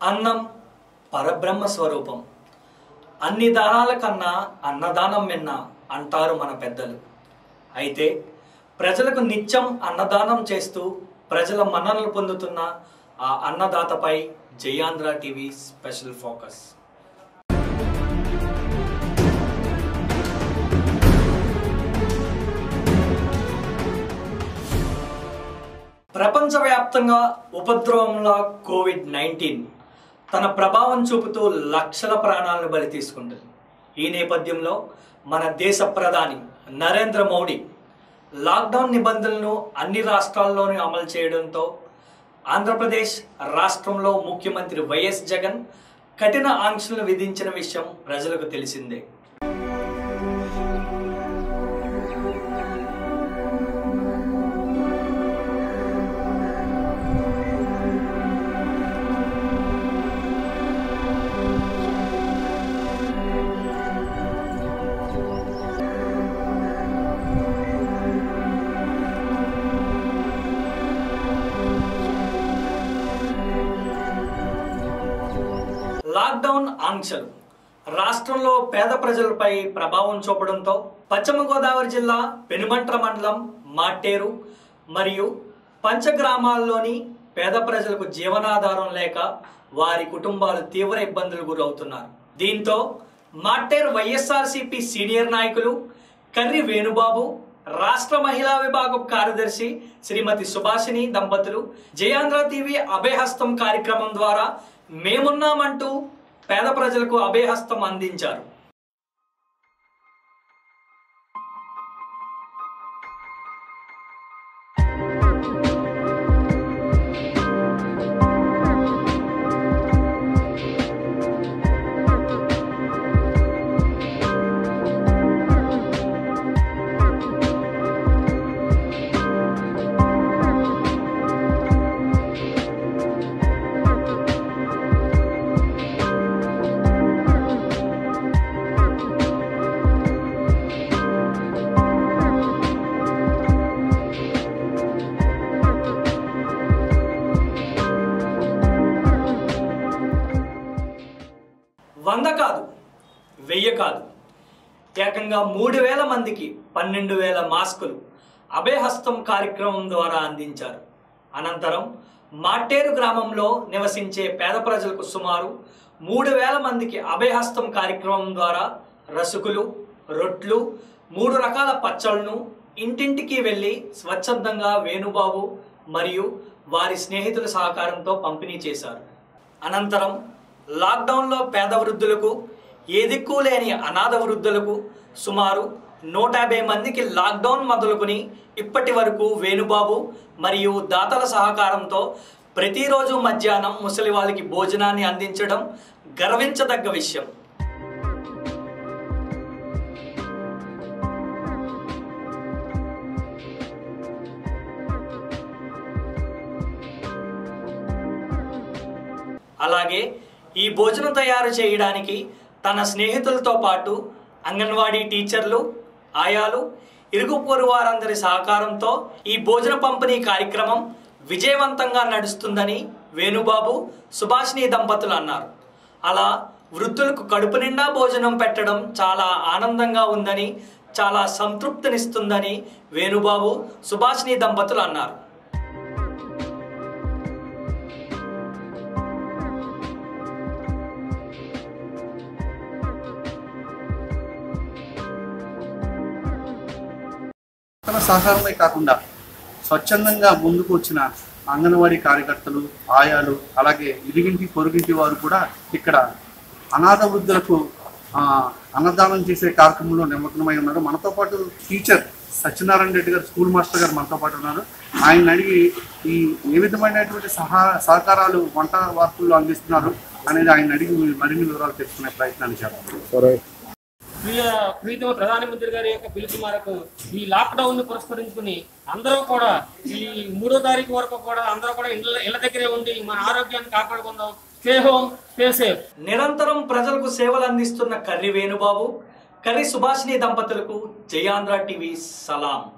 అన్నం పరబ్రహ్మ స్వరూపం అన్ని దానాల కన్నా అన్నదానం మిన్న అంటారు మన పెద్దలు అయితే ప్రజలకు నిత్యం అన్నదానం చేస్తూ ప్రజల మన్ననలు పొందుతున్న ఆ అన్నదాతపై జయాంధ్ర టీవీ స్పెషల్ ఫోకస్ ప్రపంచవ్యాప్తంగా ఉపద్రవంలా కోవిడ్ నైన్టీన్ తన ప్రభావం చూపుతూ లక్షల ప్రాణాలను బలి తీసుకుంటుంది ఈ నేపథ్యంలో మన దేశ ప్రధాని నరేంద్ర మోడీ లాక్డౌన్ నిబంధనలను అన్ని రాష్ట్రాల్లోనూ అమలు చేయడంతో ఆంధ్రప్రదేశ్ రాష్ట్రంలో ముఖ్యమంత్రి వైఎస్ జగన్ కఠిన ఆంక్షలను విధించిన విషయం ప్రజలకు తెలిసిందే లాక్డౌన్ ఆంక్షలు రాష్ట్రంలో పేద ప్రజలపై ప్రభావం చూపడంతో పశ్చిమ గోదావరి జిల్లా పెనుమంట్ర మండలం మాటేరు మరియు పంచగ్రామాల్లోని పేద ప్రజలకు జీవనాధారం లేక వారి కుటుంబాలు తీవ్ర ఇబ్బందులు గురవుతున్నారు దీంతో మాటేరు వైఎస్ఆర్సీపీ సీనియర్ నాయకులు కర్రి వేణుబాబు రాష్ట్ర మహిళా విభాగం కార్యదర్శి శ్రీమతి సుభాషిణి దంపతులు జయాంధ్ర టీవీ అభయహస్తం కార్యక్రమం ద్వారా మేమున్నామంటూ పేద ప్రజలకు అభయహస్తం అందించారు వంద కాదు వెయ్యి కాదు ఏకంగా మూడు వేల మందికి పన్నెండు వేల మాస్కులు అభయహస్తం కార్యక్రమం ద్వారా అందించారు అనంతరం మాటేరు గ్రామంలో నివసించే పేద ప్రజలకు సుమారు మూడు వేల మందికి అభయహస్తం కార్యక్రమం ద్వారా రసుకులు రొట్లు మూడు రకాల పచ్చళ్ళను ఇంటింటికి వెళ్ళి స్వచ్ఛందంగా వేణుబాబు మరియు వారి స్నేహితుల సహకారంతో పంపిణీ చేశారు అనంతరం లాక్డౌన్లో పేద వృద్ధులకు ఏ దిక్కు లేని అనాథ వృద్ధులకు సుమారు నూట యాభై మందికి లాక్డౌన్ మొదలుకొని ఇప్పటి వరకు వేణుబాబు మరియు దాతల సహకారంతో ప్రతిరోజు మధ్యాహ్నం ముసలి వాళ్ళకి భోజనాన్ని అందించడం గర్వించదగ్గ విషయం అలాగే ఈ భోజనం తయారు చేయడానికి తన స్నేహితులతో పాటు అంగన్వాడీ టీచర్లు ఆయాలు ఇరుగు పొరుగు వారందరి సహకారంతో ఈ భోజన పంపిణీ కార్యక్రమం విజయవంతంగా నడుస్తుందని వేణుబాబు సుభాషిణి దంపతులు అన్నారు అలా వృద్ధులకు కడుపు నిండా భోజనం పెట్టడం చాలా ఆనందంగా ఉందని చాలా సంతృప్తినిస్తుందని వేణుబాబు సుభాషిణి దంపతులు అన్నారు తన సహకారమే కాకుండా స్వచ్ఛందంగా ముందుకు వచ్చిన అంగన్వాడీ కార్యకర్తలు ఆయాలు అలాగే ఇరుగింటి పొరుగింటి వారు కూడా ఇక్కడ అనాథ వృద్ధులకు ఆ, అన్నదానం చేసే కార్యక్రమంలో నిమగ్నమై ఉన్నారు మనతో పాటు టీచర్ సత్యనారాయణ రెడ్డి గారు స్కూల్ మాస్టర్ గారు మనతో పాటు ఉన్నారు ఆయన అడిగి ఈ ఏ విధమైనటువంటి సహా సహకారాలు వంట వార్పుల్లో అందిస్తున్నారు అనేది ఆయన అడిగి మరిన్ని వివరాలు తెలుసుకునే ప్రయత్నాన్ని చేద్దాం ప్రియ ప్రీతమ ప్రధానమంత్రి గారి యొక్క పిలుపు మేరకు ఈ లాక్డౌన్ ని పురస్కరించుకుని అందరూ కూడా ఈ మూడో తారీఖు వరకు కూడా అందరూ కూడా ఇళ్ళ ఇళ్ళ దగ్గరే ఉండి మన ఆరోగ్యాన్ని కాపాడుకుందాం స్టే హోమ్ స్టే సేఫ్ నిరంతరం ప్రజలకు సేవలు అందిస్తున్న కర్రి వేణుబాబు కర్రి సుభాషిణి దంపతులకు జయాంధ్ర టీవీ సలాం